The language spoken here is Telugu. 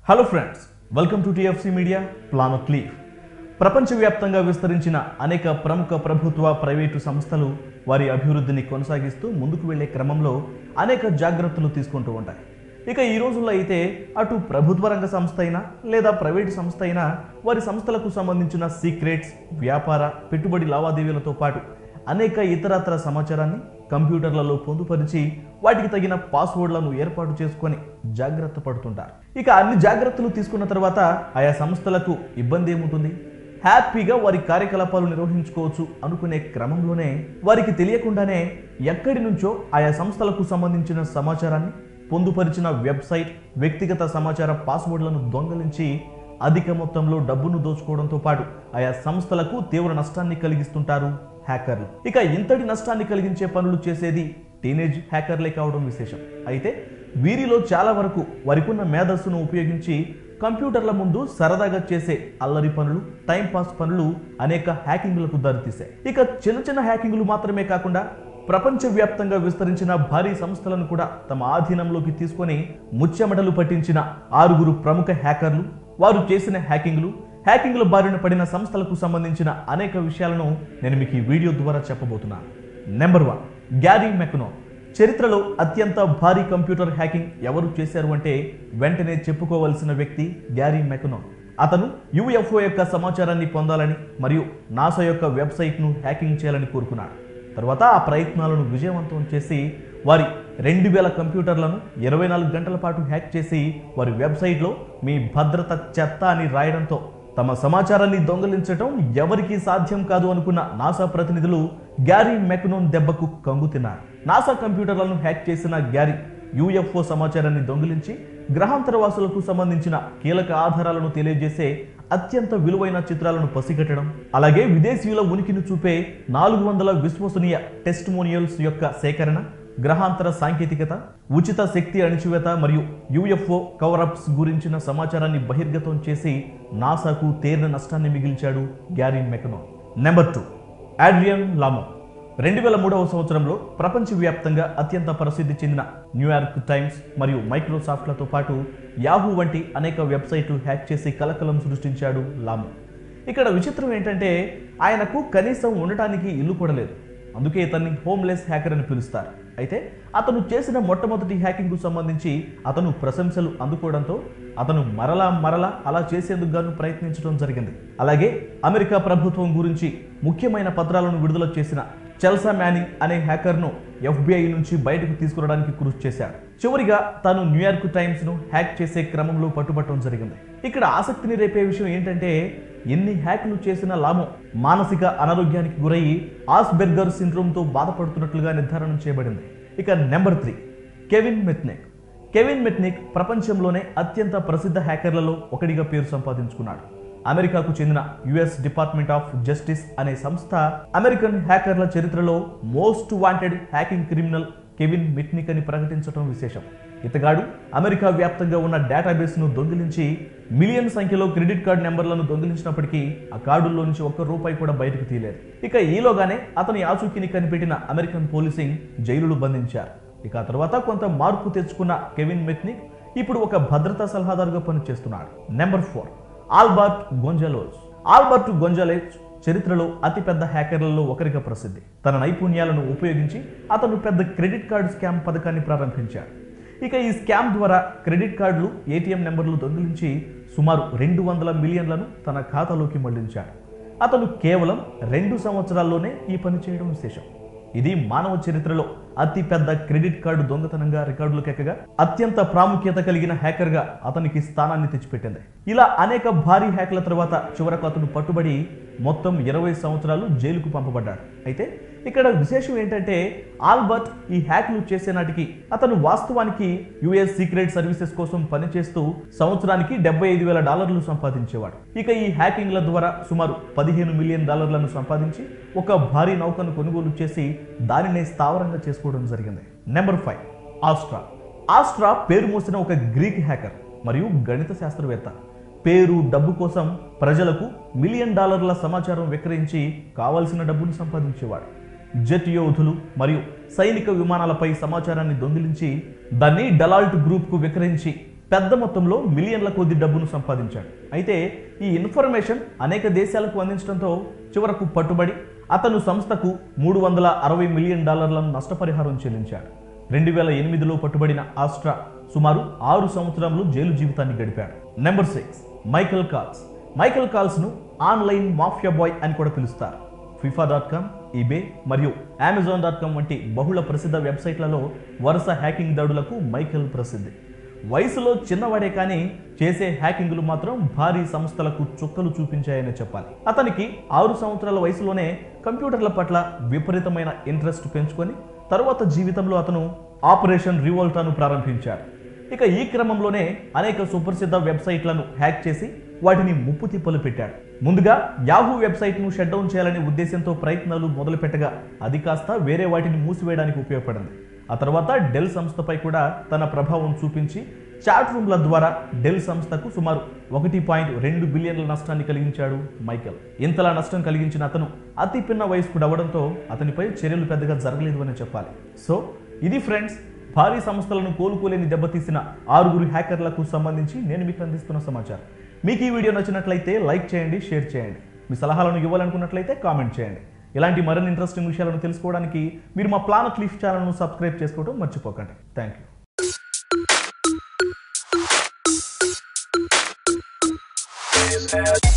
Hello friends welcome to TFC media ప్లానో క్లీవ్ ప్రపంచవ్యాప్తంగా విస్తరించిన అనేక ప్రముఖ ప్రభుత్వ ప్రైవేటు సంస్థలు వారి అభివృద్ధిని కొనసాగిస్తూ ముందుకు వెళ్లే క్రమంలో అనేక జాగ్రత్తలు తీసుకుంటూ ఉంటాయి ఇక ఈ రోజుల్లో అయితే అటు ప్రభుత్వ రంగ సంస్థ అయినా లేదా ప్రైవేటు సంస్థ అయినా వారి సంస్థలకు సంబంధించిన సీక్రెట్స్ వ్యాపార పెట్టుబడి లావాదేవీలతో పాటు అనేక ఇతరత్ర సమాచారాన్ని కంప్యూటర్లలో పొందుపరిచి వాటికి తగిన పాస్వర్డ్లను ఏర్పాటు చేసుకొని జాగ్రత్త పడుతుంటారు ఇక అన్ని జాగ్రత్తలు తీసుకున్న తర్వాత ఆయా సంస్థలకు ఇబ్బంది ఏముంటుంది హ్యాపీగా వారి కార్యకలాపాలు నిర్వహించుకోవచ్చు అనుకునే క్రమంలోనే వారికి తెలియకుండానే ఎక్కడి నుంచో ఆయా సంస్థలకు సంబంధించిన సమాచారాన్ని పొందుపరిచిన వెబ్సైట్ వ్యక్తిగత సమాచార పాస్వర్డ్లను దొంగలించి అధిక మొత్తంలో డబ్బును దోచుకోవడంతో పాటు ఆయా సంస్థలకు తీవ్ర నష్టాన్ని కలిగిస్తుంటారు హ్యాకర్లు ఇక ఇంతటి నష్టాన్ని కలిగించే పనులు చేసేది టీనేజ్ హ్యాకర్లే కావడం విశేషం అయితే వీరిలో చాలా వరకు వారికున్న మేధస్సును ఉపయోగించి కంప్యూటర్ల ముందు సరదాగా చేసే అల్లరి పనులు టైంపాస్ పనులు అనేక హ్యాకింగ్లకు దారితీశాయి ఇక చిన్న చిన్న హ్యాకింగ్లు మాత్రమే కాకుండా ప్రపంచవ్యాప్తంగా విస్తరించిన భారీ సంస్థలను కూడా తమ ఆధీనంలోకి తీసుకొని ముచ్చెమటలు పట్టించిన ఆరుగురు ప్రముఖ హ్యాకర్లు వారు చేసిన హ్యాకింగ్లు హ్యాకింగ్ల బారిన పడిన సంస్థలకు సంబంధించిన అనేక విషయాలను నేను మీకు ఈ వీడియో ద్వారా చెప్పబోతున్నాను నెంబర్ వన్ గ్యారీ మెకనో చరిత్రలో అత్యంత భారీ కంప్యూటర్ హ్యాకింగ్ ఎవరు చేశారు అంటే వెంటనే చెప్పుకోవలసిన వ్యక్తి గ్యారీ మెకనో అతను యుఎఫ్ఓ యొక్క సమాచారాన్ని పొందాలని మరియు నాసా యొక్క వెబ్సైట్ను హ్యాకింగ్ చేయాలని కోరుకున్నాడు తర్వాత ఆ ప్రయత్నాలను విజయవంతం చేసి వారి రెండు వేల కంప్యూటర్లను ఇరవై నాలుగు గంటల పాటు హ్యాక్ చేసి వారి వెబ్సైట్లో మీ భద్రత చెత్త అని రాయడంతో తమ సమాచారాన్ని దొంగలించడం ఎవరికీ సాధ్యం కాదు అనుకున్న నాసా ప్రతినిధులు గ్యారీ మెక్నోన్ దెబ్బకు కంగు తిన్నారు నాసా కంప్యూటర్లను హ్యాక్ చేసిన గ్యారీ యుఎఫ్ఓ సమాచారాన్ని దొంగిలించి గ్రహాంతరవాసులకు సంబంధించిన కీలక ఆధారాలను తెలియజేసే అత్యంత విలువైన చిత్రాలను పసిగట్టడం అలాగే విదేశీయుల ఉనికిని చూపే నాలుగు వందల విశ్వసనీయ టెస్టిమోనియల్స్ యొక్క సేకరణ గ్రహాంతర సాంకేతికత ఉచిత శక్తి అణిచివేత మరియు యుఎఫ్ఓ కవరప్స్ గురించిన సమాచారాన్ని బహిర్గతం చేసి నాసాకు తీరిన నష్టాన్ని మిగిల్చాడు Gary McKinnon number two Adrian Lamo రెండు వేల మూడవ సంవత్సరంలో ప్రపంచవ్యాప్తంగా అత్యంత ప్రసిద్ధి చెందిన న్యూయార్క్ టైమ్స్ మరియు మైక్రోసాఫ్ట్లతో పాటు యాహూ వంటి అనేక వెబ్సైట్లు హ్యాక్ చేసి కలకలం సృష్టించాడు లామో ఇక్కడ విచిత్రం ఏంటంటే ఆయనకు కనీసం ఉండటానికి ఇల్లు కూడా లేదు అందుకే ఇతన్ని హోమ్లెస్ హ్యాకర్ అని పిలుస్తారు అయితే అతను చేసిన మొట్టమొదటి హ్యాకింగ్కు సంబంధించి అతను ప్రశంసలు అందుకోవడంతో అతను మరలా మరలా అలా చేసేందుకు గాను ప్రయత్నించడం జరిగింది అలాగే అమెరికా ప్రభుత్వం గురించి ముఖ్యమైన పత్రాలను విడుదల చేసిన చెల్సా మ్యానింగ్ అనే హ్యాకర్ను ఎఫ్బిఐ నుంచి బయటకు తీసుకురావడానికి కృషి చేశాడు చివరిగా తాను న్యూయార్క్ టైమ్స్ ను హ్యాక్ చేసే క్రమంలో పట్టుబట్టడం జరిగింది ఇక్కడ ఆసక్తిని రేపే విషయం ఏంటంటే ఎన్ని హ్యాక్లు చేసిన లామో మానసిక అనారోగ్యానికి గురయ్యి ఆస్బెర్గర్ సిండ్రోమ్తో బాధపడుతున్నట్లుగా నిర్ధారణ చేయబడింది ఇక number three Kevin Mitnick Kevin Mitnick ప్రపంచంలోనే అత్యంత ప్రసిద్ధ హ్యాకర్లలో ఒకటిగా పేరు సంపాదించుకున్నాడు అమెరికాకు చెందిన యుఎస్ డిపార్ట్మెంట్ ఆఫ్ జస్టిస్ అనే సంస్థ అమెరికన్ హ్యాకర్ల చరిత్రలో most wanted hacking criminal Kevin Mitnick అని ప్రకటించడం విశేషం ఇతగాడు అమెరికా వ్యాప్తంగా ఉన్న డేటాబేస్ను దొంగిలించి మిలియన్ సంఖ్యలో క్రెడిట్ కార్డు నెంబర్లను దొంగిలించినప్పటికీ ఆ కార్డుల్లో నుంచి ఒక్క రూపాయి కూడా బయటకు తీయలేదు ఇక ఈలోగానే అతని ఆచూకీని కనిపెట్టిన అమెరికన్ పోలీసింగ్ జైలులు బంధించారు ఇక ఆ తర్వాత కొంత మార్పు తెచ్చుకున్న కెవిన్ మెట్నిక్ ఇప్పుడు ఒక భద్రతా సలహాదారుగా పనిచేస్తున్నాడు number four Albert Gonzalez Albert Gonzalez చరిత్రలో అతిపెద్ద హ్యాకర్లలో ఒకరిగా ప్రసిద్ధి తన నైపుణ్యాలను ఉపయోగించి అతను పెద్ద క్రెడిట్ కార్డు స్కామ్ పథకాన్ని ప్రారంభించాడు ఇక ఈ స్కామ్ ద్వారా క్రెడిట్ కార్డులు ఏటీఎం నెంబర్లు దొంగిలించి సుమారు రెండు వందల మిలియన్లను తన ఖాతాలోకి మళ్లించాడు అతను కేవలం రెండు సంవత్సరాల్లోనే ఈ పని చేయడం విశేషం ఇది మానవ చరిత్రలో అతి పెద్ద క్రెడిట్ కార్డు దొంగతనంగా రికార్డులకు ఎక్కగా అత్యంత ప్రాముఖ్యత కలిగిన హ్యాకర్గా అతనికి స్థానాన్ని తెచ్చిపెట్టింది ఇలా అనేక భారీ హ్యాక్ల తర్వాత చివరకు అతను పట్టుబడి మొత్తం ఇరవై సంవత్సరాలు జైలుకు పంపబడ్డాడు అయితే ఇక్కడ విశేషం ఏంటంటే ఆల్బర్ట్ ఈ హ్యాక్లు చేసే నాటికి అతను వాస్తవానికి యుఎస్ సీక్రెట్ సర్వీసెస్ కోసం పనిచేస్తూ సంవత్సరానికి డెబ్బై ఐదు వేల డాలర్లు సంపాదించేవాడు ఇక ఈ హ్యాకింగ్ల ద్వారా సుమారు పదిహేను మిలియన్ డాలర్లను సంపాదించి ఒక భారీ నౌకను కొనుగోలు చేసి దానినే స్థావరంగా చేసుకోవడం జరిగింది నెంబర్ ఫైవ్ ఆస్ట్రా ఆస్ట్రా పేరు మోసిన ఒక గ్రీక్ హ్యాకర్ మరియు గణిత శాస్త్రవేత్త పేరు డబ్బు కోసం ప్రజలకు మిలియన్ డాలర్ల సమాచారం విక్రయించి కావలసిన డబ్బును సంపాదించేవాడు జెట్ యోధులు మరియు సైనిక విమానాలపై సమాచారాన్ని దొంగిలించి దాన్ని డలాల్ట్ గ్రూప్కు విక్రయించి పెద్ద మొత్తంలో మిలియన్ల కొద్ది డబ్బును సంపాదించాడు అయితే ఈ ఇన్ఫర్మేషన్ అనేక దేశాలకు అందించడంతో చివరకు పట్టుబడి అతను సంస్థకు మూడు వందల అరవై మిలియన్ డాలర్లను నష్టపరిహారం చెల్లించాడు రెండు వేల ఎనిమిదిలో పట్టుబడిన ఆస్ట్రా సుమారు ఆరు సంవత్సరాలు జైలు జీవితాన్ని గడిపాడు number six Michael Calce Michael Calce ను ఆన్లైన్ మాఫియా బాయ్ అని కూడా పిలుస్తారు ఫిఫా డాట్ కామ్ ఈబే మరియు అమెజాన్ డాట్ కామ్ వంటి బహుళ ప్రసిద్ధ వెబ్సైట్లలో వరుస హ్యాకింగ్ దాడులకు మైకల్ ప్రసిద్ధి వయసులో చిన్నవాడే కానీ చేసే హ్యాకింగ్లు మాత్రం భారీ సంస్థలకు చుక్కలు చూపించాయని చెప్పాలి అతనికి ఆరు సంవత్సరాల వయసులోనే కంప్యూటర్ల పట్ల విపరీతమైన ఇంట్రెస్ట్ పెంచుకొని తరువాత జీవితంలో అతను ఆపరేషన్ రివోల్టాను ప్రారంభించాడు ఇక ఈ క్రమంలోనే అనేక సుప్రసిద్ధ వెబ్సైట్లను హ్యాక్ చేసి వాటిని ముప్పు తిప్పలు పెట్టాడు ముందుగా యాహూ వెబ్సైట్ను షట్ డౌన్ చేయాలనే ఉద్దేశంతో ప్రయత్నాలు మొదలుపెట్టగా అది కాస్త వేరే వాటిని మూసివేయడానికి ఉపయోగపడింది ఆ తర్వాత డెల్ సంస్థపై కూడా తన ప్రభావం చూపించి చాట్ రూమ్ల ద్వారా డెల్ సంస్థకు సుమారు ఒకటి పాయింట్ రెండు బిలియన్ల నష్టాన్ని కలిగించాడు మైకెల్ ఇంతలా నష్టం కలిగించిన అతను అతి పిన్న వయస్కుడు అవ్వడంతో అతనిపై చర్యలు పెద్దగా జరగలేదు అని చెప్పాలి సో ఇది ఫ్రెండ్స్ భారీ సంస్థలను కోలుకోలేని దెబ్బతీసిన ఆరుగురు హ్యాకర్లకు సంబంధించి నేను మీకు అందిస్తున్న సమాచారం మీకు ఈ వీడియో నచ్చినట్లయితే లైక్ చేయండి షేర్ చేయండి మీ సలహాలను ఇవ్వాలనుకున్నట్లయితే కామెంట్ చేయండి ఇలాంటి మరిన్ని ఇంట్రెస్టింగ్ విషయాలను తెలుసుకోవడానికి మీరు మా ప్లాన్ క్లిఫ్ ఛానల్ను సబ్స్క్రైబ్ చేసుకోవడం మర్చిపోకండి థ్యాంక్ యూ His head.